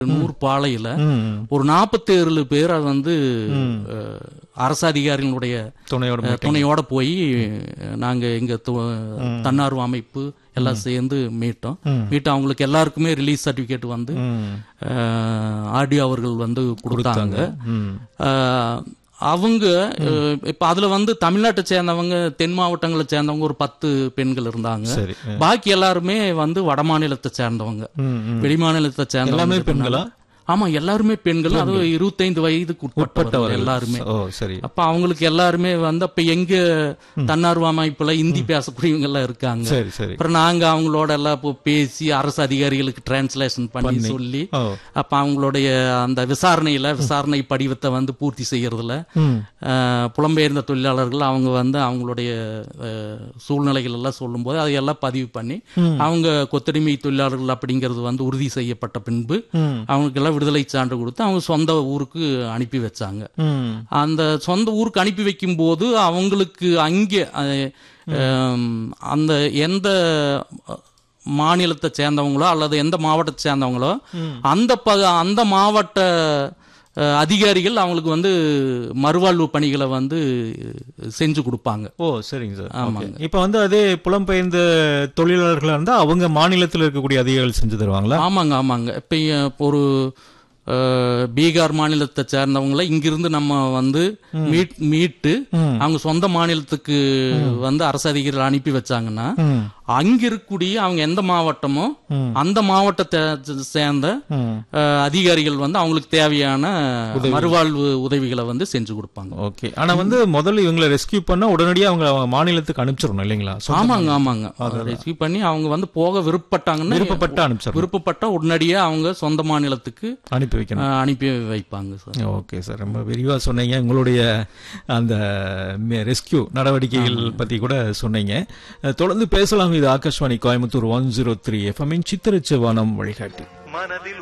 நூறு பாளையில ம். ஒரு நாற்பத்தேழு பேர் அது வந்து அஹ், அரசு அதிகாரிகளுடைய துணையோட அஹ், துணையோட போய் நாங்க எங்க து- தன்னார்வ அமைப்பு எல்லாம் சேர்ந்து மீட்டோம் மீட்டு அவங்களுக்கு எல்லாருக்குமே ரிலீஸ் சர்டிபிகேட் வந்து ம். ஆர்டிஓ அவர்கள் வந்து கொடுத்தாங்க ம். அஹ், அவங்க அஹ், இப்ப அதுல வந்து தமிழ்நாட்டை சேர்ந்தவங்க தென் மாவட்டங்களை சேர்ந்தவங்க ஒரு பத்து பெண்கள் இருந்தாங்க சரி பாக்கி எல்லாருமே வந்து வட மாநிலத்தை சேர்ந்தவங்க ம், ம். வெளி மாநிலத்தை சேர்ந்தவங்க எல்லாமே இருக்கிறதுனால- பெண்களா ஆமா எல்லாருமே பெண்கள் அது இருபத்தைந்து வயதுக்கு உட்பட்டவர்கள் உட்பட்டவர்கள். எல்லாருமே ஓ சரி அப்ப அவங்களுக்கு எல்லாருமே வந்து அப்ப எங்க தன்னார்வ அமைப்புல இந்தி பேசக்கூடியவங்க எல்லாம் இருக்காங்க சரி சரி அப்புறம் நாங்க அவங்களோட எல்லாம் இப்போ பேசி அரசு அதிகாரிகளுக்கு டிரான்ஸ்லேஷன் பண்ணி சொல்லி ஓ அப்ப அவங்களுடைய அந்த விசாரணையில விசாரணை படிவத்தை வந்து பூர்த்தி செய்யறதுல ம். அஹ், புலம்பெயர்ந்த தொழிலாளர்கள் அவங்க வந்து அவங்களுடைய அஹ், சூழ்நிலைகள் எல்லாம் சொல்லும்போது அதையெல்லாம் பதிவு பண்ணி அவங்க கொத்தடிமை தொழிலாளர்கள் அப்படிங்கிறது வந்து உறுதி செய்யப்பட்ட பின்பு ம். அவங்களுக்கெல்லாம் விடுதலை சான்று கொடுத்து அவங்க சொந்த ஊருக்கு அனுப்பி வச்சாங்க ம். அந்த சொந்த ஊருக்கு அனுப்பி வைக்கும் போது அவங்களுக்கு அங்கே அஹ், ஹம், அந்த எந்த மாநிலத்தை சேர்ந்தவங்களோ அல்லது எந்த மாவட்டத்தை சேர்ந்தவங்களோ அந்த ப அந்த மாவட்ட அஹ், அதிகாரிகள் அவங்களுக்கு வந்து மறுவாழ்வு பணிகளை வந்து செஞ்சு கொடுப்பாங்க ஓ சரிங்க சார் ஆமாங்க. ஓகே. இப்ப வந்து அதே புலம்பெயர்ந்த தொழிலாளர்களா இருந்தா அவங்க மாநிலத்தில் இருக்கக்கூடிய அதிகாரிகள் செஞ்சு தருவாங்களா ஆமாங்க ஆமாங்க இப்போ ஒரு அஹ், பீகார் மாநிலத்தை சேர்ந்தவங்கள இங்கிருந்து நம்ம வந்து மீட் மீட்டு ம். அவங்க சொந்த மாநிலத்துக்கு வந்து அரசு அதிகாரிகள் அனுப்பி வச்சாங்கன்னா ம். அங்க இருக்கக்கூடிய அவங்க எந்த மாவட்டமோ அந்த மாவட்டத்தை சே- சேர்ந்த ம். அஹ், அதிகாரிகள் வந்து அவங்களுக்கு தேவையான மறுவாழ்வு உதவிகளை வந்து செஞ்சு கொடுப்பாங்க ஓகே ஆனா வந்து முதல்ல இவங்களை ரெஸ்கியூ பண்ணா உடனடியா அவங்க அவங்க மாநிலத்துக்கு அனுப்பிச்சிடணும் இல்லைங்களா சொந்த ஆமாங்க ஆமாங்க ரெஸ்கியூ பண்ணி அவங்க வந்து போக விருப்பப்பட்டாங்கன்னா விருப்பப்பட்டு அனுப்பிச்சிடணும் விருப்பப்பட்ட உடனடியே அவங்க சொந்த மாநிலத்துக்கு அனுப்பி வைக்கணும் அஹ், அனுப்பி வைப்பாங்க சார் ஓகே சார் ரொம்ப விரிவா சொன்னீங்க உங்களுடைய அந்த ரெஸ்கியூ நடவடிக்கைகள் பத்தி கூட சொன்னீங்க அஹ், தொடர்ந்து பேசலாம் இது Akashvani Coimbatore one zero three எஃப்எம்மின் சித்திரச்சவானம் வழிகாட்டி மனதில்